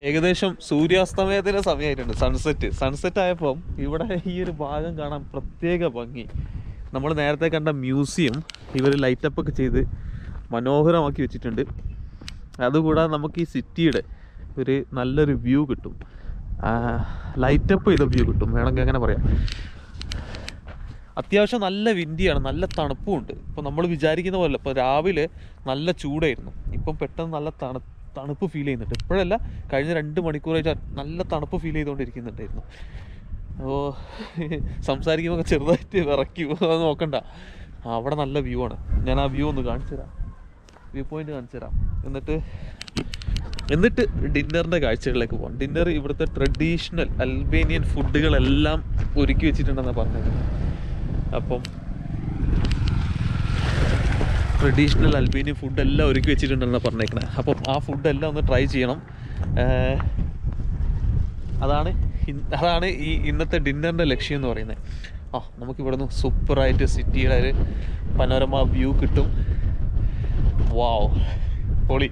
ഏകദേശം സൂര്യാസ്തമയത്തിന്റെ സമയമായിട്ടുണ്ട് sunset sunset ആയപ്പം ഇവിടെ ഈ ഒരു ഭാഗം കാണാൻ പ്രത്യേക ഭംഗി നമ്മൾ നേരത്തെ കണ്ട മ്യൂസിയം ഇവർ ലൈറ്റപ്പ് ഒക്കെ ചെയ്ത് മനോഹരമാക്കി വെച്ചിട്ടുണ്ട് അതുകൂടാതെ നമുക്ക് ഈ സിറ്റിയുടെ ഒരു നല്ലൊരു വ്യൂ കിട്ടും ലൈറ്റപ്പ് ചെയ്ത വ്യൂ കിട്ടും വേണമെങ്കിൽ അങ്ങനെ പറയാം അത്യാവശ്യം നല്ല വിൻഡിയാണ് നല്ല തണുപ്പും ഉണ്ട് ഇപ്പോൾ നമ്മൾ വിചാരിക്കുന്ന പോലെ ഇപ്പോൾ രാവിലെ നല്ല ചൂടായിരുന്നു ഇപ്പം പെട്ടെന്ന് നല്ല തണു തണുപ്പ് ഫീൽ ചെയ്യുന്നുണ്ട് ഇപ്പോഴല്ല കഴിഞ്ഞ രണ്ട് മണിക്കൂറായിട്ട് നല്ല തണുപ്പ് ഫീൽ ചെയ്തുകൊണ്ടിരിക്കുന്നുണ്ടായിരുന്നു അപ്പോൾ സംസാരിക്കുമ്പോൾ ചെറുതായിട്ട് വിറയ്ക്കും അത് നോക്കണ്ട ആ, അവിടെ നല്ല വ്യൂ ആണ് ഞാൻ ആ വ്യൂ ഒന്ന് കാണിച്ചു തരാം വ്യൂ പോയിന്റ് കാണിച്ചു തരാം എന്നിട്ട് എന്നിട്ട് ഡിന്നറിൻ്റെ കാഴ്ചകളിലേക്ക് പോകാം ഡിന്നർ ഇവിടുത്തെ ട്രഡീഷണൽ അൽബേനിയൻ ഫുഡുകളെല്ലാം ഒരുക്കി വെച്ചിട്ടുണ്ടെന്നാണ് പറഞ്ഞത് അപ്പം ട്രഡീഷണൽ അൽബേനിയൻ ഫുഡ് എല്ലാം ഒരുക്കി വെച്ചിട്ടുണ്ടെന്നാണ് പറഞ്ഞേക്കണേ അപ്പം ആ ഫുഡെല്ലാം ഒന്ന് ട്രൈ ചെയ്യണം ഏർ അതാണ് ഇൻ- അതാണ് ഈ ഇന്നത്തെ ഡിന്നറിൻ്റെ ലക്ഷ്യം എന്ന് പറയുന്നത് ആ നമുക്ക് ഇവിടെ നിന്ന് സൂപ്പറായിട്ട് സിറ്റിയുടെ ഒരു പനോരമ വ്യൂ കിട്ടും വാവ് പൊളി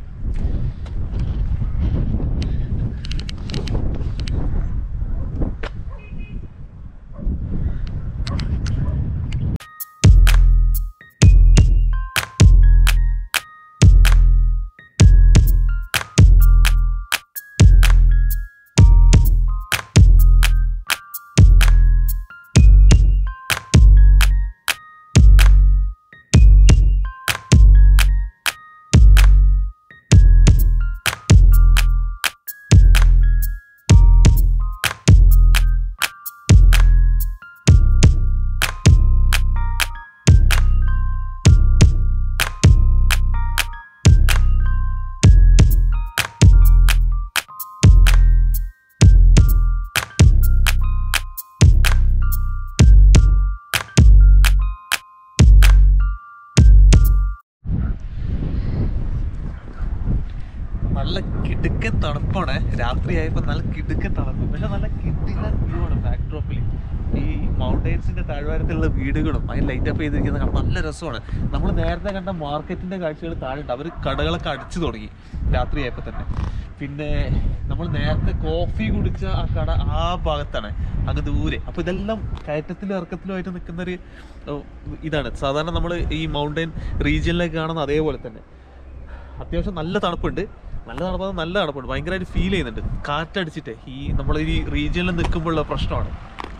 നല്ല കിടുക്കൻ തണുപ്പാണ് രാത്രിയായപ്പോൾ നല്ല കിടുക്കൻ തണുപ്പ് പക്ഷെ നല്ല കിടിലൻ വ്യൂ ആണ് ബാക്ക്ഡ്രോപ്പിൽ ഈ മൗണ്ടൈൻസിന്റെ താഴ്വാരത്തിലുള്ള വീടുകളും അതിന് ലൈറ്റ് അപ്പ് ചെയ്തിരിക്കുന്ന കാണാൻ നല്ല രസമാണ് നമ്മൾ നേരത്തെ കണ്ട മാർക്കറ്റിന്റെ കാഴ്ചകൾ താഴെയുണ്ട് അവർ കടകളൊക്കെ അടിച്ചു തുടങ്ങി രാത്രിയായപ്പോൾ തന്നെ പിന്നെ നമ്മൾ നേരത്തെ കോഫി കുടിച്ച ആ കട ആ ഭാഗത്താണ് അങ്ങ് ദൂരെ അപ്പൊ ഇതെല്ലാം കയറ്റത്തിലും ഇറക്കത്തിലുമായിട്ട് നിൽക്കുന്ന ഒരു ഓ, ഇതാണ് സാധാരണ നമ്മൾ ഈ മൗണ്ടൈൻ റീജിയനിലേക്ക് കാണുന്ന അതേപോലെ തന്നെ അത്യാവശ്യം നല്ല തണുപ്പുണ്ട് നല്ല തണുപ്പ് നല്ല തണുപ്പുണ്ട് ഭയങ്കരമായിട്ട് ഫീൽ ചെയ്യുന്നുണ്ട് കാറ്റടിച്ചിട്ട് ഈ നമ്മൾ ഈ റീജിയനിൽ നിൽക്കുമ്പോഴുള്ള പ്രശ്നമാണ്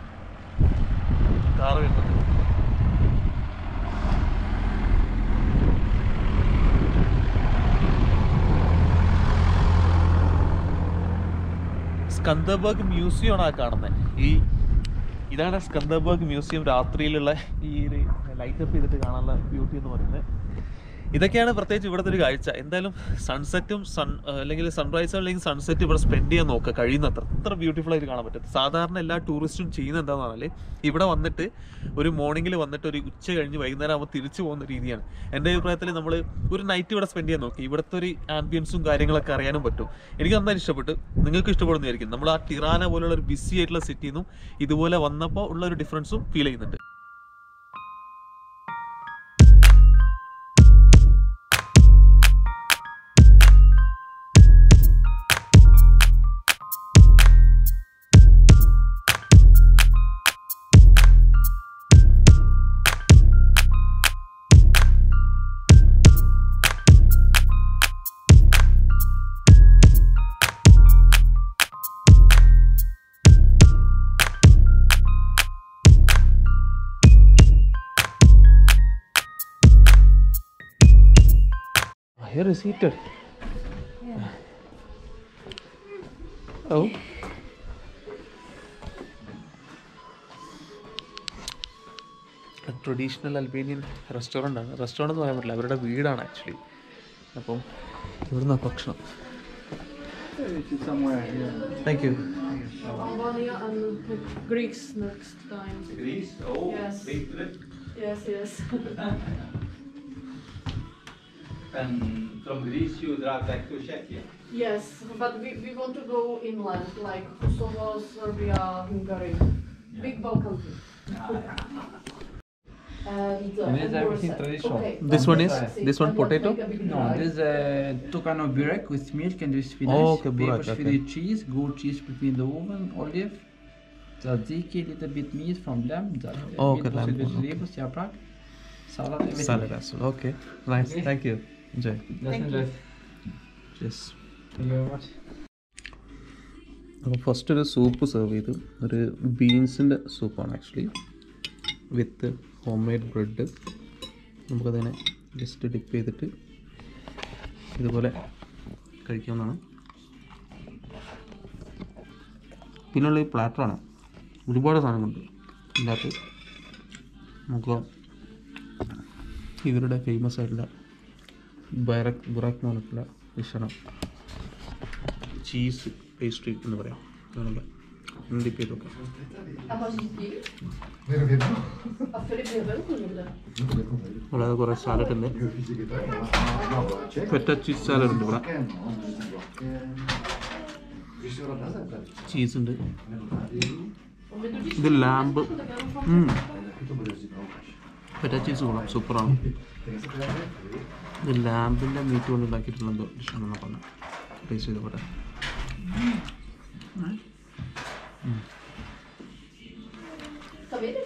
കാറ് വരുന്നത് സ്കന്ദബർഗ് മ്യൂസിയം ആണ് ആ കാണുന്നത് ഈ ഇതാണ് സ്കന്ദബർഗ് മ്യൂസിയം രാത്രിയിലുള്ള ഈ ഒരു ലൈറ്റ് അപ്പ് ചെയ്തിട്ട് കാണാനുള്ള ബ്യൂട്ടി എന്ന് പറയുന്നത് ഇതൊക്കെയാണ് പ്രത്യേകിച്ച് ഇവിടുത്തെ ഒരു കാഴ്ച എന്തായാലും സൺസെറ്റും സൺ അല്ലെങ്കിൽ സൺറൈസും അല്ലെങ്കിൽ സൺസെറ്റ് ഇവിടെ സ്പെൻഡ് ചെയ്യാൻ നോക്കുക കഴിയുന്നത്ര അത്ര ബ്യൂട്ടിഫുൾ ആയിട്ട് കാണാൻ പറ്റും സാധാരണ എല്ലാ ടൂറിസ്റ്റും ചെയ്യുന്നത് എന്താണെന്ന് പറഞ്ഞാൽ ഇവിടെ വന്നിട്ട് ഒരു മോർണിംഗിൽ വന്നിട്ട് ഒരു ഉച്ച കഴിഞ്ഞ് വൈകുന്നേരം ആകുമ്പോൾ തിരിച്ചു പോകുന്ന രീതിയാണ് എൻ്റെ അഭിപ്രായത്തിൽ നമ്മൾ ഒരു നൈറ്റ് ഇവിടെ സ്പെൻഡ് ചെയ്യാൻ നോക്കി ഇവിടുത്തെ ഒരു ആംബിയൻസും കാര്യങ്ങളൊക്കെ അറിയാനും പറ്റും എനിക്ക് നന്നായി ഇഷ്ടപ്പെട്ടു നിങ്ങൾക്ക് ഇഷ്ടപ്പെടുന്നതായിരിക്കും നമ്മൾ ആ ടിറാന പോലുള്ള ഒരു ബിസി ആയിട്ടുള്ള സിറ്റിയിൽ നിന്നും ഇതുപോലെ വന്നപ്പോൾ ഉള്ള ഒരു ഡിഫറൻസും ഫീൽ ചെയ്യുന്നുണ്ട് Here is heated. Oh. Traditional Albanian restaurant ആണ് റെസ്റ്റോറൻ്റ് എന്ന് പറയാൻ പറ്റില്ല അവരുടെ വീടാണ് ആക്ച്വലി അപ്പം ഇവിടുന്ന് ഭക്ഷണം somewhere here. Thank you Albania and Greeks next time. Greece? Oh, Yes. big trip. Yes, yes. And from Greece you drive back to Czechia? yes, but we, we want to go inland, like Kosovo, Serbia, Hungary. Big Balkan trip. pizza. And it's and everything more traditional. Okay. This one is Sexy. this one And just potato. make a big No, pie. this is uh, two kind of burek with milk and with spinach. Oh, okay, burek, Pepper, okay. shredded cheese, goat cheese between the oven, olive, tzatziki, little bit meat from lamb, that, uh, Oh, okay, meat lamb, with okay. vegetables, yaprak, salad, everything. Salad as well. Okay. Nice. Okay. Thank you. Enjoy. Let's enjoy. Yes. Thank you very much. അപ്പോൾ first ഒരു soup serve ചെയ്തു ഒരു ബീൻസിൻ്റെ സൂപ്പാണ് actually with home made bread നമുക്കതിനെ just dip ചെയ്തിട്ട് ഇതുപോലെ കഴിക്കാവുന്നതാണ് പിന്നെയുള്ള ഈ പ്ലാറ്ററാണ് ഒരുപാട് സാധനങ്ങളുണ്ട് ഇതിനകത്ത് നമുക്ക് ഇവരുടെ ഫേമസ് ആയിട്ടുള്ള ബൈറക് ബുറാക്ക് എന്ന് പറഞ്ഞിട്ടുള്ള ഡിഷാണ് ചീസ് പേസ്ട്രി എന്ന് പറയാം അങ്ങനെയുള്ള ഡിപ്പ് ചെയ്ത് നോക്കാം Ah, moi j'y suis. Ah, Philippe, il est welkom, inderdaad. അല്ലാതെ കുറേ സാലഡ് ഉണ്ട് പെറ്റ ചീസ് സാലഡ് ഉണ്ട് ഇവിടെ ചീസ് ഉണ്ട് Maar doe die ഇത് ലാമ്പ് പെറ്റ ചീസ് കൊള്ളാം സൂപ്പറാണ് ഇത് ലാമ്പിൻ്റെ മീറ്റ് കൊണ്ട് ഉണ്ടാക്കിയിട്ടുള്ള എന്തോ ഡിഷാണെന്ന് പറഞ്ഞു ടേസ്റ്റ് ചെയ്ത് പോട്ടെ Dat weet ik.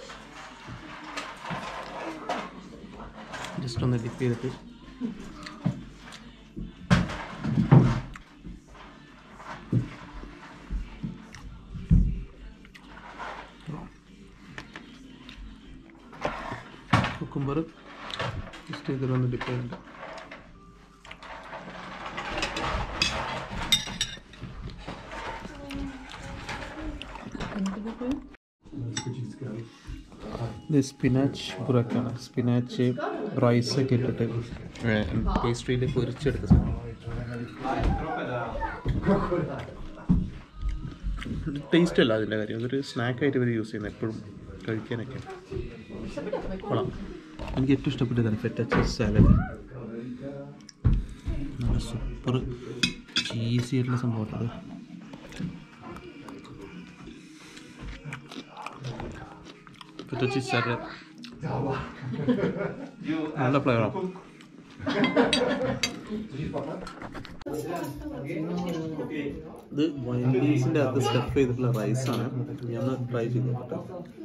ജസ്റ്റ് ഒന്ന് ഡിപ്പ് ചെയ്തിട്ട് കുക്കുംബർ ജസ്റ്റ് ഇതിലൊന്ന് ഡിപ്പ് ചെയ്യുന്നുണ്ട് ഇത് സ്പിനാച്ച് ബുറക്കാണ് സ്പിനാച്ച് റൈസ് ഒക്കെ ഇട്ടിട്ട് പേസ്ട്രിയിൽ പൊരിച്ചെടുത്ത സാധനം ടേസ്റ്റ് അല്ല അതിൻ്റെ കാര്യം അതൊരു സ്നാക്കായിട്ട് ഇവർ യൂസ് ചെയ്യുന്നത് എപ്പോഴും കഴിക്കാനൊക്കെ കൊള്ളാം എനിക്ക് ഏറ്റവും ഇഷ്ടപ്പെട്ടതാണ് ഫെറ്റ ചീസ് സാലഡ് നല്ല സൂപ്പർ ചീസി ആയിട്ടുള്ള സംഭവം അത് ഫെറ്റ ചീസ് സാലഡ് നല്ല ഫ്ലേവറാണ് ഇത് വൈൻഡീസിൻ്റെ അകത്ത് സ്റ്റഫ് ചെയ്തിട്ടുള്ള റൈസാണ് ഞാൻ ട്രൈ ചെയ്ത് നോക്കട്ടെ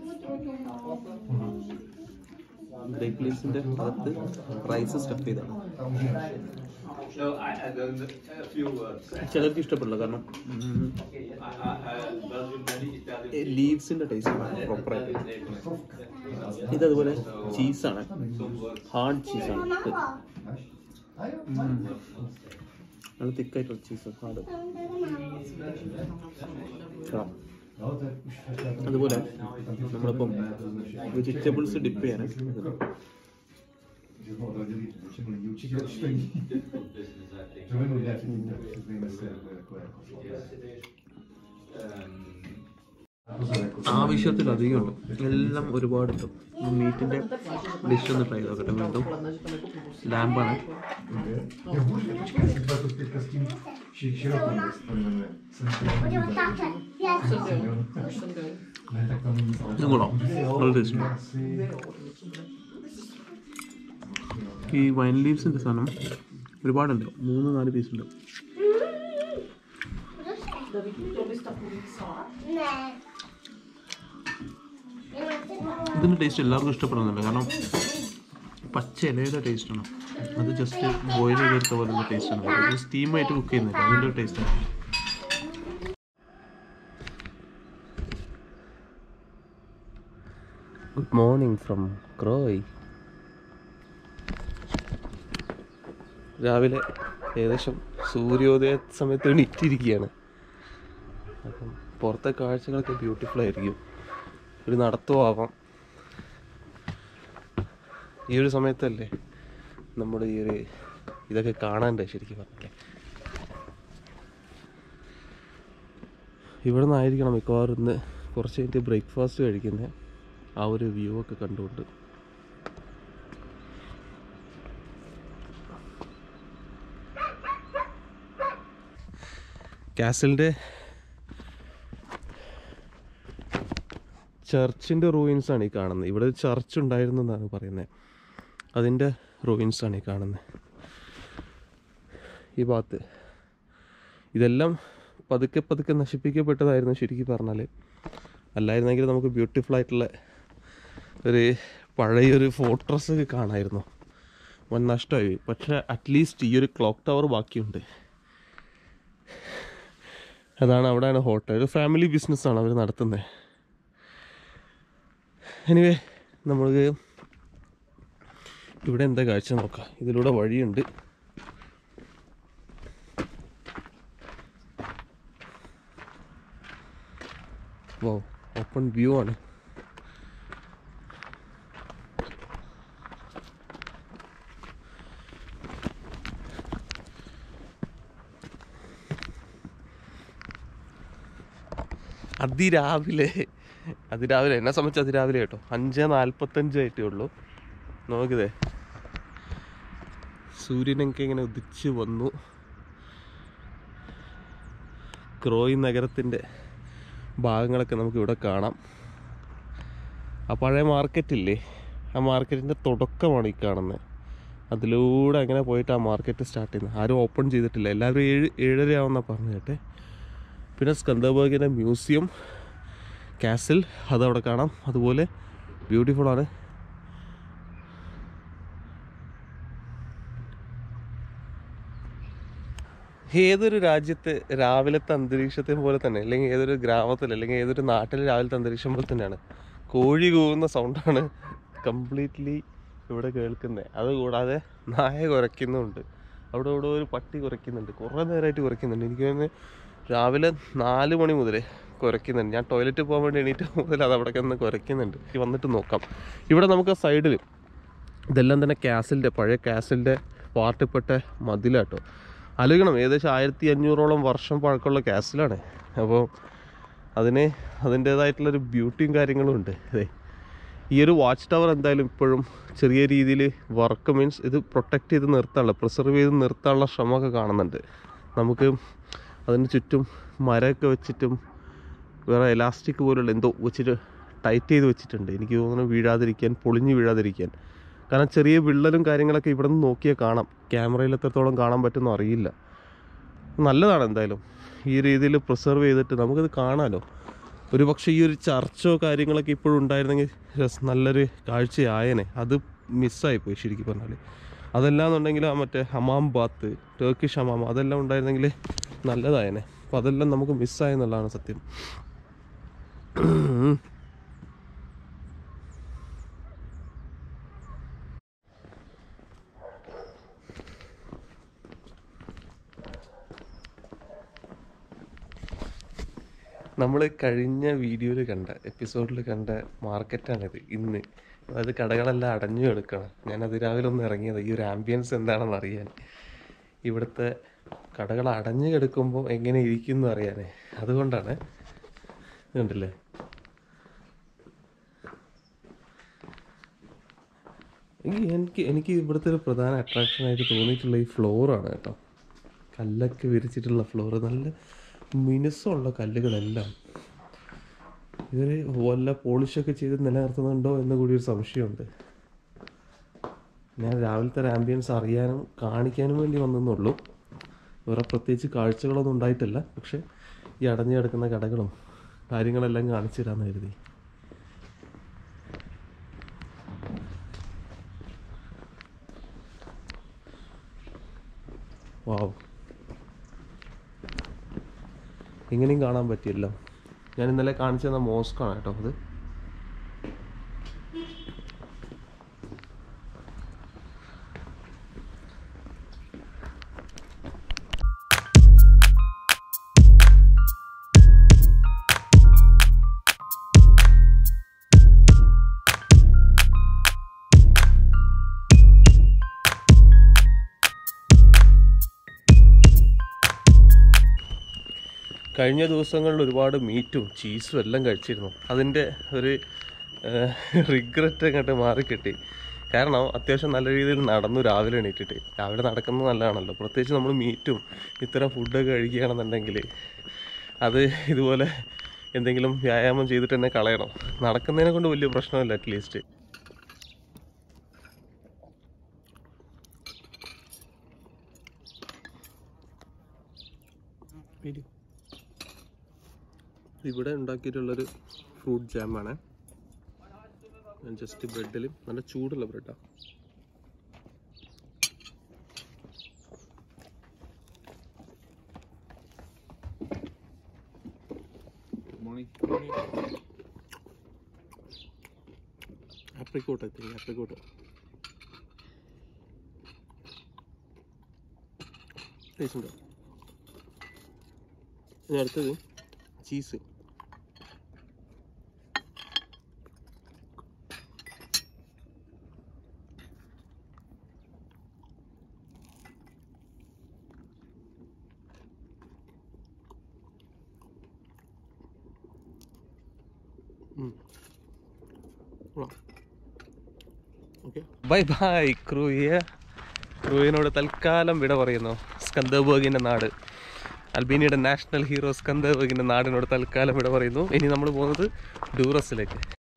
ഗ്രേപ്പ് ലീവ്സിൻ്റെ അകത്ത് റൈസ് സ്റ്റഫ് ചെയ്താണ് No, I, I don't, a few words. ചിലർക്ക് ഇഷ്ടപ്പെടില്ല കാരണം I, I, I, Belgium, many Italian ലീവ്സിൻ്റെ ടേസ്റ്റ് പ്രോപ്പറായിട്ട് ഇതതുപോലെ ചീസാണ് ഹാർഡ് ചീസാണ് നല്ല തിക്കായിട്ടുള്ള ചീസ് ഹാർഡ് അതുപോലെ നമ്മളിപ്പം വെജിറ്റബിൾസ് ഡിപ്പ് ചെയ്യാൻ ആവശ്യത്തിലധികം ഉണ്ട് എല്ലാം ഒരുപാട് ഉണ്ട് മീറ്റിൻ്റെ ഡിഷ് ഒന്ന് ട്രൈ ചെയ്ത് നോക്കട്ടെ വീണ്ടും ലാമ്പാണ് ഇത് കൊള്ളാം നല്ല ടേസ്റ്റ് ഈ വൈൻ ലീവ്സിൻ്റെ സാധനം ഒരുപാടുണ്ട് മൂന്ന് നാല് പീസ് ഉണ്ട് Dat weet ik niet, of is dat voor iets zwaar? ഇതിൻ്റെ ടേസ്റ്റ് എല്ലാവർക്കും ഇഷ്ടപ്പെടുന്നുണ്ട് കാരണം പച്ച ഇലയുടെ ടേസ്റ്റാണ് അത് ജസ്റ്റ് ബോയിൽ ചെയ്തെടുത്ത പോലുള്ള ടേസ്റ്റാണ് സ്റ്റീമായിട്ട് കുക്ക് ചെയ്യുന്നില്ല അതിൻ്റെ ഒരു ടേസ്റ്റാണ് ഗുഡ് മോർണിംഗ് ഫ്രം ക്രോയ് രാവിലെ ഏകദേശം സൂര്യോദയ സമയത്ത് എണീറ്റിരിക്കുകയാണ് അപ്പം പുറത്തെ കാഴ്ചകളൊക്കെ ബ്യൂട്ടിഫുൾ ആയിരിക്കും ഒരു നടത്തവും ആവാം ഈ ഒരു സമയത്തല്ലേ നമ്മുടെ ഈ ഒരു ഇതൊക്കെ കാണാണ്ട് ശരിക്കും പറഞ്ഞില്ലേ ഇവിടെ നിന്നായിരിക്കണം മിക്കവാറും ഇന്ന് കുറച്ച് കഴിഞ്ഞിട്ട് ബ്രേക്ക്ഫാസ്റ്റ് കഴിക്കുന്നത് ആ ഒരു വ്യൂ ഒക്കെ കണ്ടുകൊണ്ട് കാസലിൻ്റെ ചർച്ചിൻ്റെ റൂയിൻസ് ആണ് ഈ കാണുന്നത് ഇവിടെ ഒരു ചർച്ച് ഉണ്ടായിരുന്നു എന്നാണ് പറയുന്നത് അതിൻ്റെ റൂയിൻസ് ആണ് ഈ കാണുന്നത് ഈ ഭാഗത്ത് ഇതെല്ലാം പതുക്കെ പതുക്കെ നശിപ്പിക്കപ്പെട്ടതായിരുന്നു ശരിക്കും പറഞ്ഞാൽ അല്ലായിരുന്നെങ്കിൽ നമുക്ക് ബ്യൂട്ടിഫുൾ ആയിട്ടുള്ള ഒരു പഴയൊരു ഫോർട്രസ് കാണാമായിരുന്നു വൻ നഷ്ടമായി പക്ഷേ അറ്റ്ലീസ്റ്റ് ഈ ഒരു ക്ലോക്ക് ടവർ ബാക്കിയുണ്ട് അതാണ് അവിടെയാണ് ഹോട്ടൽ ഒരു ഫാമിലി ബിസിനസ്സാണ് അവർ നടത്തുന്നത് എനിവേ നമ്മൾക്ക് ഇവിടെ എന്താ കാഴ്ച നോക്കാം ഇതിലൂടെ വഴിയുണ്ട് വോ ഓപ്പൺ വ്യൂ ആണ് അതിരാവിലെ അതിരാവിലെ എന്നെ സംബന്ധിച്ച് അതിരാവിലെ കേട്ടോ അഞ്ച് നാൽപ്പത്തഞ്ച് ആയിട്ടേ ഉള്ളൂ നോക്കിതേ സൂര്യനൊക്കെ ഇങ്ങനെ ഉദിച്ച് വന്നു ക്രോയി നഗരത്തിൻ്റെ ഭാഗങ്ങളൊക്കെ നമുക്ക് ഇവിടെ കാണാം ആ പഴയ മാർക്കറ്റില്ലേ ആ മാർക്കറ്റിൻ്റെ തുടക്കമാണ് ഈ കാണുന്നത് അതിലൂടെ അങ്ങനെ പോയിട്ട് ആ മാർക്കറ്റ് സ്റ്റാർട്ട് ചെയ്യുന്നത് ആരും ഓപ്പൺ ചെയ്തിട്ടില്ല എല്ലാവരും ഏഴ് ഏഴര ആവുന്ന പറഞ്ഞു കേട്ടെ പിന്നെ സ്കന്ദബർഗിൻ്റെ മ്യൂസിയം കാസിൽ അതവിടെ കാണാം അതുപോലെ ബ്യൂട്ടിഫുൾ ആണ് ഏതൊരു രാജ്യത്ത് രാവിലത്തെ അന്തരീക്ഷത്തെ പോലെ തന്നെ അല്ലെങ്കിൽ ഏതൊരു ഗ്രാമത്തിൽ അല്ലെങ്കിൽ ഏതൊരു നാട്ടിലെ രാവിലത്തെ അന്തരീക്ഷം പോലെ തന്നെയാണ് കോഴി കൂവുന്ന സൗണ്ടാണ് കംപ്ലീറ്റ്ലി ഇവിടെ കേൾക്കുന്നത് അതുകൂടാതെ നായ കുരയ്ക്കുന്നുണ്ട് അവിടെ ഇവിടെ ഒരു പട്ടി കുരയ്ക്കുന്നുണ്ട് കുറേ നേരമായിട്ട് കുരയ്ക്കുന്നുണ്ട് എനിക്ക് തോന്നുന്നു രാവിലെ നാല് മണി മുതൽ കുരയ്ക്കുന്നുണ്ട് ഞാൻ ടോയ്ലറ്റിൽ പോകാൻ വേണ്ടി എണീറ്റ് മുതൽ അത് അവിടെ കിടന്ന് കുരയ്ക്കുന്നുണ്ട് ഇനി വന്നിട്ട് നോക്കാം ഇവിടെ നമുക്ക് സൈഡിൽ ഇതെല്ലാം തന്നെ കാസിലിൻ്റെ പഴയ കാസിലിൻ്റെ പാർട്ടിപ്പെട്ട മതിലാട്ടോ ആലോചിക്കണം ഏകദേശം ആയിരത്തി അഞ്ഞൂറോളം വർഷം പഴക്കമുള്ള കാസിലാണ് അപ്പോൾ അതിന് അതിൻ്റേതായിട്ടുള്ളൊരു ബ്യൂട്ടിയും കാര്യങ്ങളും ഉണ്ട് അതെ ഈ ഒരു വാച്ച് ടവർ എന്തായാലും ഇപ്പോഴും ചെറിയ രീതിയിൽ വർക്ക് മീൻസ് ഇത് പ്രൊട്ടക്റ്റ് ചെയ്ത് നിർത്താനുള്ള പ്രിസർവ് ചെയ്ത് നിർത്താനുള്ള ശ്രമമൊക്കെ കാണുന്നുണ്ട് നമുക്ക് അതിന് ചുറ്റും മരമൊക്കെ വെച്ചിട്ടും വേറെ എലാസ്റ്റിക് പോലുള്ള എന്തോ വെച്ചിട്ട് ടൈറ്റ് ചെയ്ത് വെച്ചിട്ടുണ്ട് എനിക്ക് തോന്നുന്നു വീഴാതിരിക്കാൻ പൊളിഞ്ഞ് വീഴാതിരിക്കാൻ കാരണം ചെറിയ വിള്ളലും കാര്യങ്ങളൊക്കെ ഇവിടെ നിന്ന് നോക്കിയാൽ കാണാം ക്യാമറയിൽ എത്രത്തോളം കാണാൻ പറ്റുമെന്ന് അറിയില്ല നല്ലതാണ് എന്തായാലും ഈ രീതിയിൽ പ്രിസർവ് ചെയ്തിട്ട് നമുക്കത് കാണാമല്ലോ ഒരു പക്ഷേ ഈ ഒരു ചർച്ചോ കാര്യങ്ങളൊക്കെ ഇപ്പോഴും ഉണ്ടായിരുന്നെങ്കിൽ രസ് നല്ലൊരു കാഴ്ചയായനെ അത് മിസ്സായിപ്പോയി ശരിക്കും പറഞ്ഞാൽ അതല്ലാന്നുണ്ടെങ്കിൽ ആ മറ്റേ ഹമാം ബാത്ത് ടർക്കിഷ് ഹമാം അതെല്ലാം ഉണ്ടായിരുന്നെങ്കിൽ നല്ലതായനെ അപ്പോൾ അതെല്ലാം നമുക്ക് മിസ്സായെന്നുള്ളതാണ് സത്യം നമ്മൾ കഴിഞ്ഞ വീഡിയോയിൽ കണ്ട എപ്പിസോഡിൽ കണ്ട മാർക്കറ്റാണിത് ഇന്ന് അത് കടകളെല്ലാം അടഞ്ഞു കിടക്കണം ഞാൻ അതിരാവിലെ ഒന്ന് ഇറങ്ങിയത് ഈ ഒരു ആംബിയൻസ് എന്താണെന്ന് അറിയാൻ ഇവിടുത്തെ കടകൾ അടഞ്ഞു കിടക്കുമ്പോൾ എങ്ങനെ ഇരിക്കുന്നു അറിയാനേ അതുകൊണ്ടാണ് കണ്ടില്ലേ എനിക്ക് എനിക്ക് എനിക്ക് ഇവിടുത്തെ ഒരു പ്രധാന അട്രാക്ഷനായിട്ട് തോന്നിയിട്ടുള്ള ഈ ഫ്ലോറാണ് കേട്ടോ കല്ലൊക്കെ വിരിച്ചിട്ടുള്ള ഫ്ലോറ് നല്ല മിനുസമുള്ള കല്ലുകളെല്ലാം ഇവർ വല്ല പോളിഷൊക്കെ ചെയ്ത് നിലനിർത്തുന്നുണ്ടോ എന്ന് കൂടി ഒരു സംശയമുണ്ട് ഞാൻ രാവിലത്തെ ഒരു ആംബിയൻസ് അറിയാനും കാണിക്കാനും വേണ്ടി വന്നെന്നുള്ളൂ വേറെ പ്രത്യേകിച്ച് കാഴ്ചകളൊന്നും ഉണ്ടായിട്ടില്ല പക്ഷെ ഈ അടഞ്ഞു കിടക്കുന്ന കടകളും കാര്യങ്ങളെല്ലാം കാണിച്ചു തരാമെന്ന് കരുതി വാവ് ഇങ്ങനെയും കാണാൻ പറ്റിയല്ലോ ഞാൻ ഇന്നലെ കാണിച്ചു തന്ന മോസ്കാണ് കേട്ടോ അത് കഴിഞ്ഞ ദിവസങ്ങളിൽ ഒരുപാട് മീറ്റും ചീസും എല്ലാം കഴിച്ചിരുന്നു അതിൻ്റെ ഒരു റിഗ്രറ്റ് അങ്ങോട്ട് മാറിക്കിട്ടി കാരണം അത്യാവശ്യം നല്ല രീതിയിൽ നടന്നു രാവിലെ എണീറ്റിട്ട് രാവിലെ നടക്കുന്നത് നല്ലതാണല്ലോ പ്രത്യേകിച്ച് നമ്മൾ മീറ്റും ഇത്തരം ഫുഡൊക്കെ കഴിക്കുകയാണെന്നുണ്ടെങ്കിൽ അത് ഇതുപോലെ എന്തെങ്കിലും വ്യായാമം ചെയ്തിട്ട് തന്നെ കളയണം നടക്കുന്നതിനെ കൊണ്ട് വലിയ പ്രശ്നമില്ല അറ്റ്ലീസ്റ്റ് ഇവിടെ ഉണ്ടാക്കിയിട്ടുള്ളൊരു ഫ്രൂട്ട് ജാമാണ് ജസ്റ്റ് ബ്രെഡിൽ നല്ല ചൂടുള്ള ബ്രെഡാണ് apricot I think apricot taste ഉണ്ടോ ഇനി അടുത്തത് ചീസ് ബൈ ബൈ ക്രൂയ ക്രൂയിനോട് തൽക്കാലം വിട പറയുന്നു സ്കന്ദബർഗിൻ്റെ നാട് അൽബേനിയയുടെ നാഷണൽ ഹീറോ സ്കന്ദബർഗിൻ്റെ നാടിനോട് തൽക്കാലം വിട പറയുന്നു ഇനി നമ്മൾ പോകുന്നത് ഡൂറസിലേക്ക്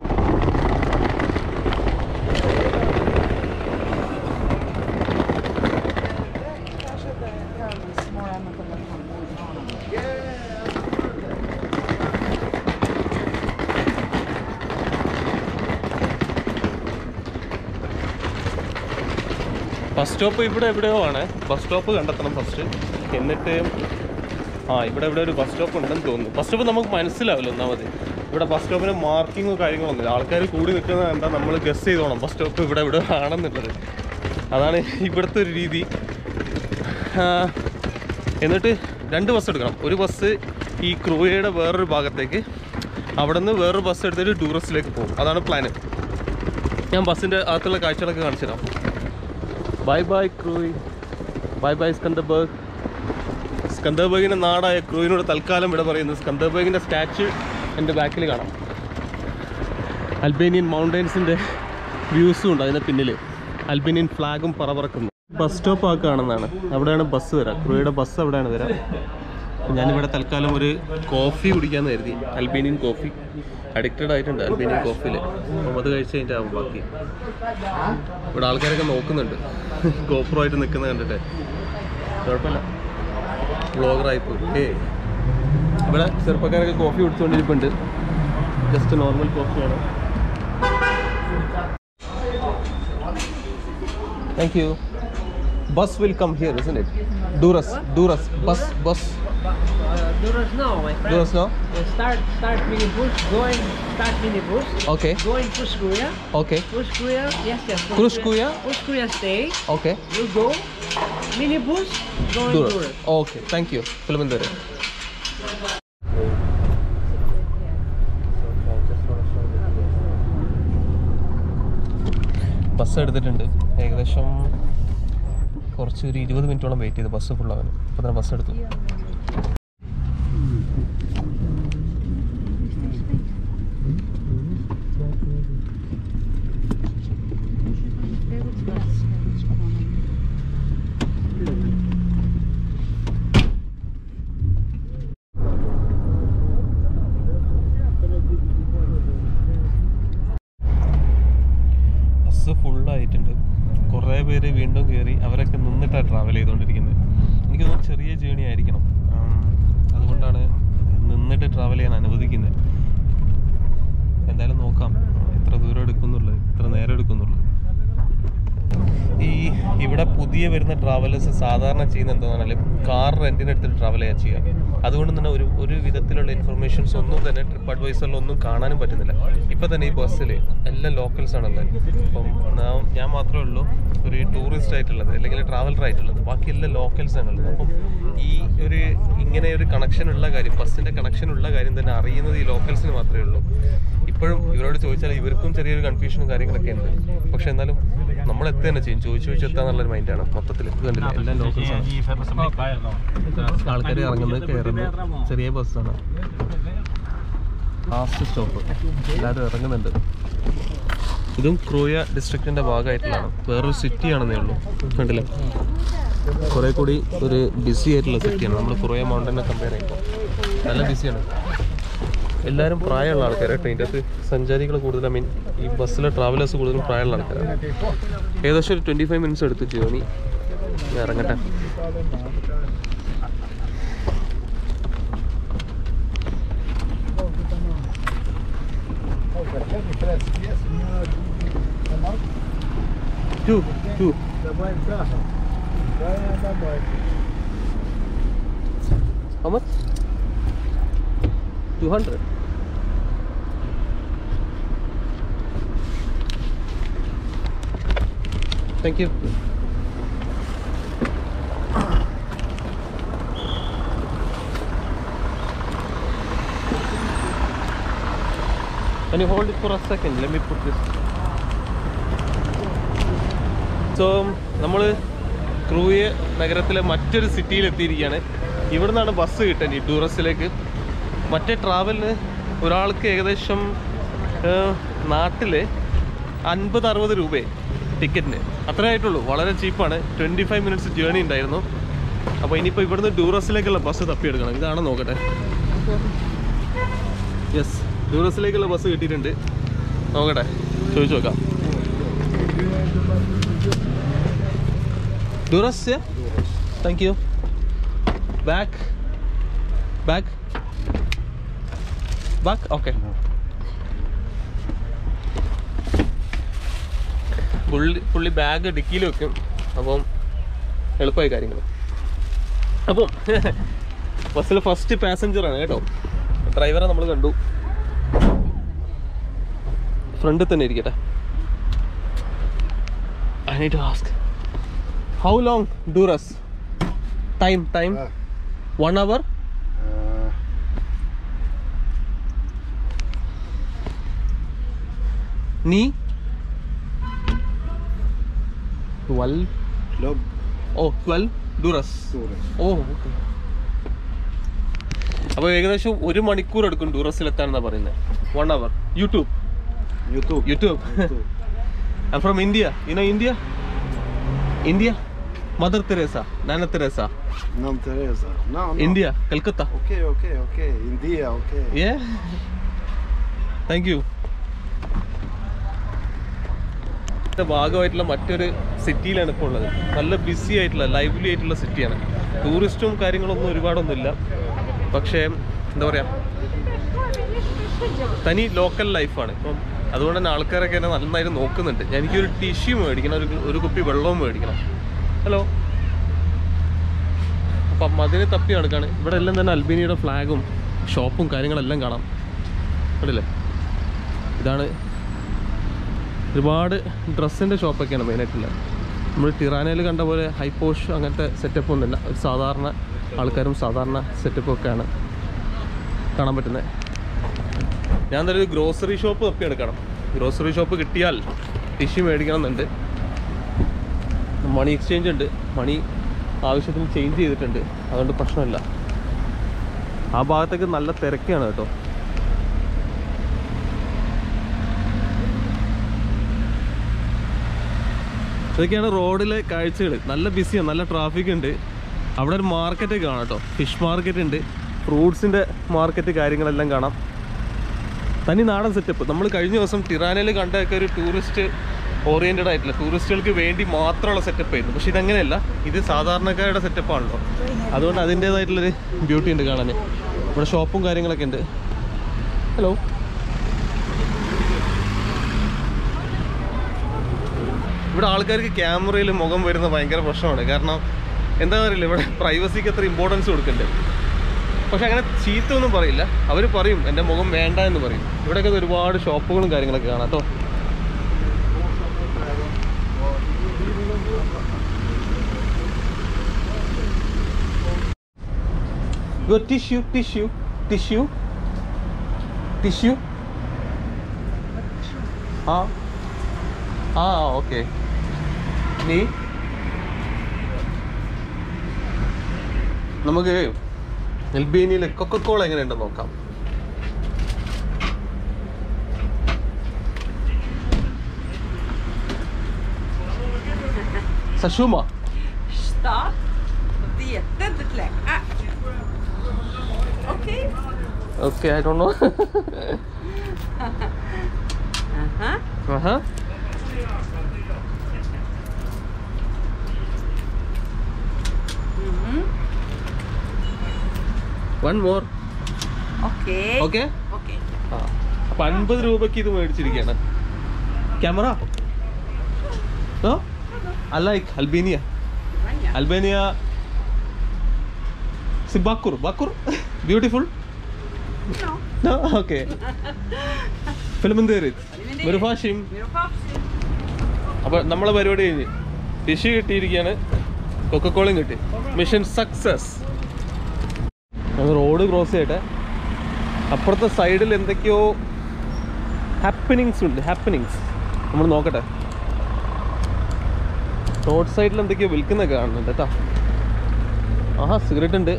ബസ് സ്റ്റോപ്പ് ഇവിടെ എവിടെയോ ആണ് ബസ് സ്റ്റോപ്പ് കണ്ടെത്തണം ഫസ്റ്റ് എന്നിട്ട് ആ ഇവിടെ ഇവിടെ ഒരു ബസ് സ്റ്റോപ്പ് ഉണ്ടെന്ന് തോന്നുന്നു ബസ് സ്റ്റോപ്പ് നമുക്ക് മനസ്സിലാവില്ല ഒന്നാമത് ഇവിടെ ബസ് സ്റ്റോപ്പിന് മാർക്കിങ്ങോ കാര്യങ്ങളോ ഒന്നുമില്ല ആൾക്കാർ കൂടി നിൽക്കുന്നത് എന്താ നമ്മൾ ഗസ് ചെയ്തോണം ബസ് സ്റ്റോപ്പ് ഇവിടെ ഇവിടെ ആണെന്നുള്ളത് അതാണ് ഇവിടുത്തെ ഒരു രീതി ആ, എന്നിട്ട് രണ്ട് ബസ് എടുക്കണം ഒരു ബസ് ഈ ക്രൂയയുടെ വേറൊരു ഭാഗത്തേക്ക് അവിടെ നിന്ന് വേറൊരു ബസ് എടുത്തിട്ട് ടൂറിസ്റ്റിലേക്ക് പോകും അതാണ് പ്ലാന് ഞാൻ ബസ്സിൻ്റെ അകത്തുള്ള കാഴ്ചകളൊക്കെ കാണിച്ചു തരാം bye bye Kruja bye bye Skanderbeg സ്കന്ദബർഗിൻ്റെ നാടായ ക്രൂയിനോട് തൽക്കാലം ഇവിടെ പറയുന്നത് സ്കന്ദബർഗിൻ്റെ സ്റ്റാച്യു എൻ്റെ ബാക്കിൽ കാണാം അൽബേനിയൻ മൗണ്ടൻസിൻ്റെ വ്യൂസും ഉണ്ട് അതിൻ്റെ പിന്നിൽ അൽബേനിയൻ ഫ്ലാഗും പറപറക്കുന്നു ബസ് സ്റ്റോപ്പ് ആ കാണുന്നതാണ് അവിടെയാണ് ബസ് വരാം ക്രൂയുടെ ബസ് അവിടെയാണ് വരാം ഞാനിവിടെ തൽക്കാലം ഒരു കോഫി കുടിക്കാമെന്ന് കരുതി അൽബേനിയൻ കോഫി അഡിക്റ്റഡ് ആയിട്ടുണ്ട് അൽബേനിയൻ കോഫിയിൽ അപ്പം അത് കഴിച്ച് കഴിഞ്ഞിട്ട് ആവും ബാക്കി ഇവിടെ ആൾക്കാരൊക്കെ നോക്കുന്നുണ്ട് ഗോപ്രോ ആയിട്ട് നിൽക്കുന്നത് കണ്ടിട്ട് കുഴപ്പമില്ല വ്ളോഗറായിപ്പോയി ഏ ഇവിടെ ചെറുപ്പക്കാരൊക്കെ കോഫി കുടിച്ചുകൊണ്ടിരിപ്പുണ്ട് ജസ്റ്റ് നോർമൽ കോഫിയാണ് thank you bus will come here isn't it Durres Durres bus bus Uh, Duras now, my friend. Durres no Uh, start, start minibus, going, start minibus, okay going Puskruya, okay Puskruya, yes, yes. Puskruya? Puskruya stay, okay you go, minibus, going Durres Duras. Okay thank you ഫിലിമെന്തര് bus എടുത്തിട്ടുണ്ട് ഏകദേശം കുറച്ച് ഒരു ഇരുപത് മിനിറ്റോളം wait ചെയ്ത് bus ഫുള്ളാവാൻ അപ്പോൾ തന്നെ ബസ് എടുത്തു ബസ് ഫുള്ളായിട്ടുണ്ട് കുറേ പേര് വീണ്ടും കയറി അവരൊക്കെ നിന്നിട്ടാണ് ട്രാവൽ ചെയ്തുകൊണ്ടിരിക്കുന്നത് എനിക്ക് തോന്നുന്നു ചെറിയ ജേണി ആയിരിക്കണം ആം, അതുകൊണ്ടാണ് നിന്നിട്ട് ട്രാവൽ ചെയ്യാൻ അനുവദിക്കുന്നത് എന്തായാലും നോക്കാം എത്ര ദൂരം എടുക്കുന്നുള്ളത് എത്ര നേരം എടുക്കുന്നുള്ളത് ഈ ഇവിടെ പുതിയ വരുന്ന ട്രാവലേഴ്സ് സാധാരണ ചെയ്യുന്ന എന്താണെന്ന് പറഞ്ഞാൽ കാർ റെന്റിന് എടുത്തിട്ട് ട്രാവൽ ചെയ്യാൻ ചെയ്യുക അതുകൊണ്ട് തന്നെ ഒരു ഒരു വിധത്തിലുള്ള ഇൻഫർമേഷൻസ് ഒന്നും തന്നെ ട്രിപ്പ് അഡ്വൈസറിൽ ഒന്നും കാണാനും പറ്റുന്നില്ല ഇപ്പം തന്നെ ഈ ബസ്സിൽ എല്ലാം ലോക്കൽസ് ആണുള്ളത് അപ്പം നാം- ഞാൻ മാത്രമേ ഉള്ളൂ ഒരു ടൂറിസ്റ്റ് ആയിട്ടുള്ളത് അല്ലെങ്കിൽ ട്രാവലർ ആയിട്ടുള്ളത് ബാക്കി എല്ലാം ലോക്കൽസ് ആണുള്ളത് അപ്പം ഈ ഒരു ഇങ്ങനെ ഒരു കണക്ഷൻ ഉള്ള കാര്യം ബസ്സിന്റെ കണക്ഷൻ ഉള്ള കാര്യം തന്നെ അറിയുന്നത് ഈ ലോക്കൽസിന് മാത്രമേ ഉള്ളൂ ഇപ്പോഴും ഇവരോട് ചോദിച്ചാൽ ഇവർക്കും ചെറിയൊരു കൺഫ്യൂഷനും കാര്യങ്ങളൊക്കെ ഉണ്ട് പക്ഷെ എന്നാലും നമ്മൾ എത്തുക തന്നെ ചെയ്യും ചോദിച്ചു ചോദിച്ചു എത്താന്നുള്ളൊരു മൈൻഡാണ് മൊത്തത്തിൽ കണ്ടില്ല എല്ലാം ലോക്കൽസ് ആണ് ആൾക്കാർ ഇറങ്ങുന്നത് കയറുന്നത് ചെറിയ ബസ്സാണ് ലാസ്റ്റ് സ്റ്റോപ്പ് എല്ലാവരും ഇറങ്ങുന്നുണ്ട് ഇതും ക്രൂയ ഡിസ്ട്രിക്റ്റിന്റെ ഭാഗമായിട്ടുള്ളതാണ് വേറൊരു സിറ്റി ആണെന്നേ ഉള്ളൂ കണ്ടില്ലേ കുറെ കൂടി ഒരു ബിസി ആയിട്ടുള്ള സിറ്റിയാണ് നമ്മൾ ക്രൂയ മൗണ്ടനെ കമ്പയർ ചെയ്യുമ്പോൾ നല്ല ബിസിയാണ് എല്ലാവരും പ്രായമുള്ള ആൾക്കാർ കേട്ടോ ഇതിൻ്റെ അകത്ത് സഞ്ചാരികൾ കൂടുതൽ ഐ മീൻ ഈ ബസ്സിലെ ട്രാവലേഴ്സ് കൂടുതലും പ്രായമുള്ള ആൾക്കാരാണ് ഏകദേശം ഒരു ട്വൻറ്റി ഫൈവ് മിനിറ്റ്സ് എടുത്തു ജേണി ഞാൻ ഇറങ്ങട്ടെ two two How much? 200. Thank you. Can you hold it for a second? Let me put this. So നമ്മൾ ക്രൂയെ നഗരത്തിലെ മറ്റൊരു സിറ്റിയിൽ എത്തിയിരിക്കുകയാണ് ഇവിടെ നിന്നാണ് ബസ് കിട്ടുന്നത് ഈ ടൂറിസ്റ്റിലേക്ക് മറ്റേ ട്രാവലിന് ഒരാൾക്ക് ഏകദേശം നാട്ടിൽ അൻപത് അറുപത് രൂപയെ ടിക്കറ്റിന് അത്രേ ആയിട്ടുള്ളൂ വളരെ ചീപ്പാണ് ട്വൻറ്റി ഫൈവ് മിനിറ്റ്സ് ജേണി ഉണ്ടായിരുന്നു അപ്പോൾ ഇനിയിപ്പോൾ ഇവിടുന്ന് ടൂറിസ്റ്റിലേക്കുള്ള ബസ് തപ്പിയെടുക്കണം ഇതാണ് നോക്കട്ടെ യെസ് ടൂറിസ്റ്റിലേക്കുള്ള ബസ് കിട്ടിയിട്ടുണ്ട് നോക്കട്ടെ ചോദിച്ചു നോക്കാം tourist thank you back back back okay പുള്ളി പുള്ളി ബാഗ് ഡിക്കിയിൽ വെക്കും അപ്പം എളുപ്പമായി കാര്യങ്ങൾ അപ്പം ബസ്സിൽ ഫസ്റ്റ് പാസഞ്ചറാണ് കേട്ടോ ഡ്രൈവറെ നമ്മൾ കണ്ടു ഫ്രണ്ടിൽ തന്നെ ഇരിക്കട്ടെ I need to ask how long Durres time time one hour നീ twelve Club oh twelve Durres Tours. Oh okay അപ്പോൾ ഏകദേശം ഒരു മണിക്കൂർ എടുക്കും ടൂറസിലെത്താനെന്നാ പറയുന്നത് one hour YouTube YouTube. YouTube YouTube. I from India you know India India Mother Teresa നാന Teresa Não Teresa. Não, não. India Calcutta Ok, ok, ok. India, ok. ഏ thank you ഭാഗമായിട്ടുള്ള മറ്റൊരു സിറ്റിയിലാണ് ഇപ്പോൾ ഉള്ളത് നല്ല ബിസി ആയിട്ടുള്ള ലൈവ്ലി ആയിട്ടുള്ള സിറ്റിയാണ് ടൂറിസ്റ്റും കാര്യങ്ങളൊന്നും ഒരുപാടൊന്നുമില്ല പക്ഷേ എന്താ പറയുക തനി ലോക്കൽ ലൈഫാണ് ഇപ്പം അതുകൊണ്ട് തന്നെ ആൾക്കാരൊക്കെ എന്നെ നന്നായിട്ട് നോക്കുന്നുണ്ട് എനിക്കൊരു ടിഷ്യൂ മേടിക്കണം ഒരു ഒരു കുപ്പി വെള്ളവും മേടിക്കണം ഹലോ അപ്പം അതിന് തപ്പി നടക്കാണ് ഇവിടെ എല്ലാം തന്നെ അൽബേനിയയുടെ ഫ്ലാഗും ഷോപ്പും കാര്യങ്ങളെല്ലാം കാണാം കണ്ടില്ലേ ഇതാണ് ഒരുപാട് ഡ്രസ്സിൻ്റെ ഷോപ്പൊക്കെയാണ് മെയിനായിട്ടുള്ളത് നമ്മൾ ടിറാനയിൽ കണ്ട പോലെ ഹൈപ്പോഷ് അങ്ങനത്തെ സെറ്റപ്പ് ഒന്നുമില്ല ഒരു സാധാരണ ആൾക്കാരും സാധാരണ സെറ്റപ്പും ഒക്കെയാണ് കാണാൻ പറ്റുന്നത് ഞാൻ എന്തായാലും ഒരു ഗ്രോസറി ഷോപ്പ് തപ്പി എടുക്കണം ഗ്രോസറി ഷോപ്പ് കിട്ടിയാൽ ടിഷ്യൂ മേടിക്കണം എന്നുണ്ട് മണി എക്സ്ചേഞ്ച് ഉണ്ട് മണി ആവശ്യത്തിന് ചേഞ്ച് ചെയ്തിട്ടുണ്ട് അതുകൊണ്ട് പ്രശ്നമില്ല ആ ഭാഗത്തേക്ക് നല്ല തിരക്കാണ് കേട്ടോ ഇതൊക്കെയാണ് റോഡിലെ കാഴ്ചകൾ നല്ല ബിസിയാണ് നല്ല ട്രാഫിക് ഉണ്ട് അവിടെ ഒരു മാർക്കറ്റ് കാണാം കേട്ടോ ഫിഷ് മാർക്കറ്റ് ഉണ്ട് ഫ്രൂട്ട്സിൻ്റെ മാർക്കറ്റ് കാര്യങ്ങളെല്ലാം കാണാം തനി നാടൻ സെറ്റപ്പ് നമ്മൾ കഴിഞ്ഞ ദിവസം ടിറാനയിൽ കണ്ടൊക്കെ ഒരു ടൂറിസ്റ്റ് ഓറിയൻറ്റഡ് ആയിട്ടില്ല ടൂറിസ്റ്റുകൾക്ക് വേണ്ടി മാത്രമുള്ള സെറ്റപ്പ് ആയിരുന്നു പക്ഷെ ഇതങ്ങനെയല്ല ഇത് സാധാരണക്കാരുടെ സെറ്റപ്പാണല്ലോ അതുകൊണ്ട് അതിൻ്റേതായിട്ടുള്ളൊരു ബ്യൂട്ടി ഉണ്ട് കാണാൻ ഇവിടെ ഷോപ്പും കാര്യങ്ങളൊക്കെ ഉണ്ട് ഹലോ ഇവിടെ ആൾക്കാർക്ക് ക്യാമറയിൽ മുഖം വരുന്ന ഭയങ്കര പ്രശ്നമാണ് കാരണം എന്താ പറയില്ല ഇവിടെ പ്രൈവസിക്ക് അത്ര ഇമ്പോർട്ടൻസ് കൊടുക്കുന്നുണ്ട് പക്ഷെ അങ്ങനെ ചീത്ത ഒന്നും പറയില്ല അവർ പറയും എൻ്റെ മുഖം വേണ്ട എന്ന് പറയും ഇവിടെയൊക്കെ ഒരുപാട് ഷോപ്പുകളും കാര്യങ്ങളൊക്കെ കാണാം കേട്ടോ ടിഷ്യൂ ടിഷ്യൂ ടിഷ്യൂ ടിഷ്യൂ ആ ആ ഓക്കെ നീ നമുക്ക് എൽബേനിയയിലെ കൊക്കക്കോള എങ്ങനെയുണ്ടെന്ന് നോക്കാം സഷൂമ Stop. Det är jätteleckert. Okej. Okay I don't know Uh-huh. ആഹാ Mhm. One more Okay. Okay Okay. ആ അപ്പൊ അൻപത് രൂപക്ക് ഇത് മേടിച്ചിരിക്കുകയാണ് camera no I like Albania Banyak. Albania സി ബാക്കൂർ ബാക്കൂർ ബ്യൂട്ടിഫുൾ No. നോ ഓക്കെ ഫിലിമെന്തേരി മിർഫാഷിം Mirupapsi. അപ്പൊ നമ്മളെ പരിപാടി കഴിഞ്ഞ് ഫിഷ് കിട്ടിയിരിക്കുകയാണ് കൊക്കക്കോളയും കിട്ടി മിഷൻ സക്സസ് നമ്മൾ റോഡ് ക്രോസ് ചെയ്യട്ടെ അപ്പുറത്തെ സൈഡിൽ എന്തൊക്കെയോ ഹാപ്പനിങ്സ് ഉണ്ട് ഹാപ്പനിങ്സ് നമ്മൾ നോക്കട്ടെ റോഡ് സൈഡിൽ എന്തൊക്കെയോ വിൽക്കുന്നൊക്കെ കാണുന്നുണ്ട് കേട്ടോ ആഹാ സിഗരറ്റ് ഉണ്ട്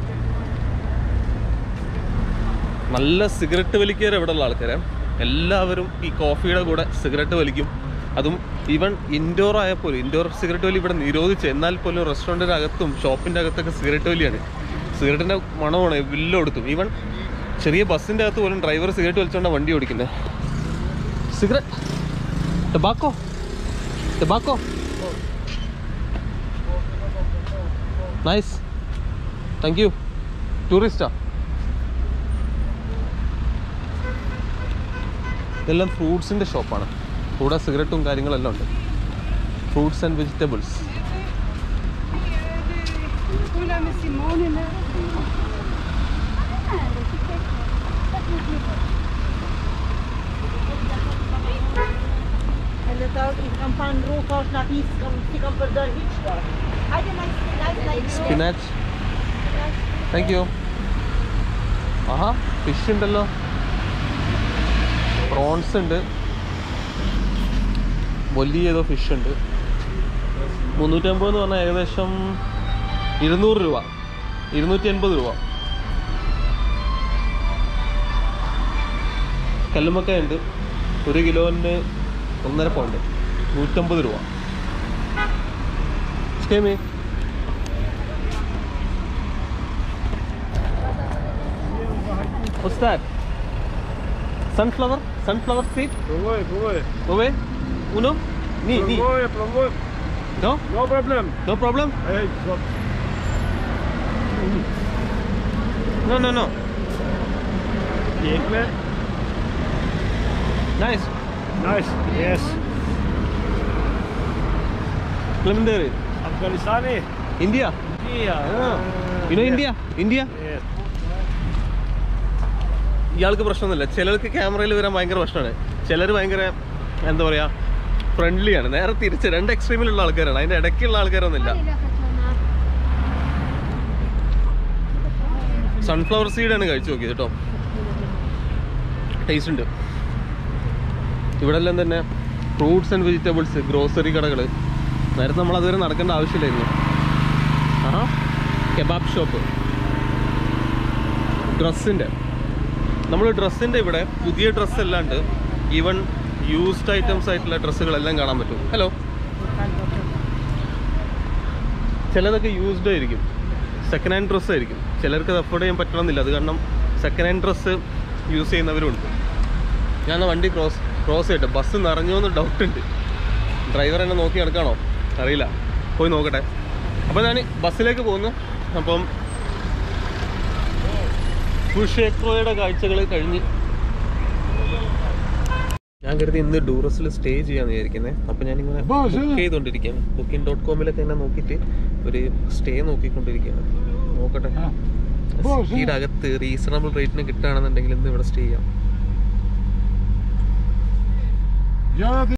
നല്ല സിഗരറ്റ് വലിക്കാർ ഇവിടെ ഉള്ള ആൾക്കാരെ എല്ലാവരും ഈ കോഫിയുടെ കൂടെ സിഗരറ്റ് വലിക്കും അതും ഈവൻ ഇൻഡോർ ആയപ്പോലും ഇൻഡോർ സിഗരറ്റ് വലി ഇവിടെ നിരോധിച്ചു എന്നാൽ പോലും റെസ്റ്റോറൻറ്റിൻ്റെ അകത്തും ഷോപ്പിൻ്റെ അകത്തൊക്കെ സിഗരറ്റ് വലിയാണ് സിഗരറ്റിൻ്റെ മണമാണ് വില്ലെടുത്തും ഈവൻ ചെറിയ ബസ്സിൻ്റെ അകത്ത് പോലും ഡ്രൈവർ സിഗരറ്റ് വലിച്ചുകൊണ്ടാണ് വണ്ടി ഓടിക്കുന്നത് cigarette tobacco tobacco nice thank you ടൂറിസ്റ്റാ ഇതെല്ലാം ഫ്രൂട്ട്സിൻ്റെ ഷോപ്പാണ് കൂടെ സിഗരറ്റും കാര്യങ്ങളെല്ലാം ഉണ്ട് fruits and vegetables Eller tak ikan pandro kau nak ikan ikan perdana hits dah. Ada nice nice nice. Spinach thank you ആഹാ ഫിഷ് ഉണ്ടല്ലോ പ്രോൺസ് ഉണ്ട് വലിയ ഏതോ ഫിഷ് ഉണ്ട് മുന്നൂറ്റമ്പത് എന്ന് പറഞ്ഞാൽ ഏകദേശം ഇരുന്നൂറ് രൂപ ഇരുന്നൂറ്റി അൻപത് രൂപ കല്ലുമക്ക ഉണ്ട് ഒരു കിലോന് ഒന്നര പൗണ്ട് നൂറ്റമ്പത് രൂപ സ്റ്റേമേ What's that? Sunflower? Sunflower seed? Provoi, provoi. Ove? Uno? Ni, ni. Provoi, provoi. No? No problem. No problem? Hey, so, No, no, no. Piękne. Nice. Nice. Yes. Clementary. Afghanistani. India. Yeah. Ah. You know yes. India? India? Yes. ഇയാൾക്ക് പ്രശ്നമൊന്നുമില്ല ചിലർക്ക് ക്യാമറയിൽ വരാൻ ഭയങ്കര പ്രശ്നമാണ് ചിലർ ഭയങ്കര എന്താ പറയുക ഫ്രണ്ട്ലിയാണ് നേരെ തിരിച്ച് രണ്ട് എക്സ്ട്രീമിലുള്ള ആൾക്കാരാണ് അതിൻ്റെ ഇടയ്ക്കുള്ള ആൾക്കാരൊന്നുമില്ല സൺഫ്ലവർ സീഡാണ് കഴിച്ചു നോക്കിയത് കേട്ടോ ടേസ്റ്റ് ഉണ്ട് ഇവിടെ എല്ലാം തന്നെ ഫ്രൂട്ട്സ് ആൻഡ് വെജിറ്റബിൾസ് ഗ്രോസറി കടകൾ നേരത്തെ നമ്മൾ അതുവരെ നടക്കേണ്ട ആവശ്യമില്ലായിരുന്നു ആ കെബാബ് ഷോപ്പ് ഡ്രസ്സിൻ്റെ നമ്മൾ ഡ്രസ്സിൻ്റെ ഇവിടെ പുതിയ ഡ്രസ്സ് അല്ലാണ്ട് ഈവൻ യൂസ്ഡ് ഐറ്റംസ് ആയിട്ടുള്ള ഡ്രസ്സുകളെല്ലാം കാണാൻ പറ്റും ഹലോ ചിലതൊക്കെ യൂസ്ഡ് ആയിരിക്കും സെക്കൻഡ് ഹാൻഡ് ഡ്രസ്സ് ആയിരിക്കും ചിലർക്ക് അത് അഫോർഡ് ചെയ്യാൻ പറ്റണമെന്നില്ല അത് കാരണം സെക്കൻഡ് ഹാൻഡ് ഡ്രസ്സ് യൂസ് ചെയ്യുന്നവരുണ്ട് ഞാൻ ആ വണ്ടി ക്രോസ് ക്രോസ് ചെയ്യട്ടെ ബസ് നിറഞ്ഞോ എന്ന് ഡൗട്ട് ഉണ്ട് ഡ്രൈവർ എന്നെ നോക്കി നടക്കാണോ അറിയില്ല പോയി നോക്കട്ടെ അപ്പോൾ ഞാൻ ബസ്സിലേക്ക് പോകുന്നു അപ്പം കുഷേക്രോയുടെ കാഴ്ചകൾ കഴിഞ്ഞ് ഞാൻ കരുതി ഇന്ന് ഡൂറസിൽ സ്റ്റേ ചെയ്യാന്ന് വിചാരിക്കുന്നത് അപ്പം ഞാനിങ്ങനെ ബുക്ക് ചെയ്തുകൊണ്ടിരിക്കുകയാണ് ബുക്കിംഗ് ഡോട്ട് കോമിലൊക്കെ എന്നെ നോക്കിയിട്ട് ഒരു സ്റ്റേ നോക്കിക്കൊണ്ടിരിക്കുകയാണ് നോക്കട്ടെ സിറ്റിയുടെ അകത്ത് റീസണബിൾ റേറ്റിന് കിട്ടുകയാണെന്നുണ്ടെങ്കിൽ ഇന്ന് ഇവിടെ സ്റ്റേ ചെയ്യാം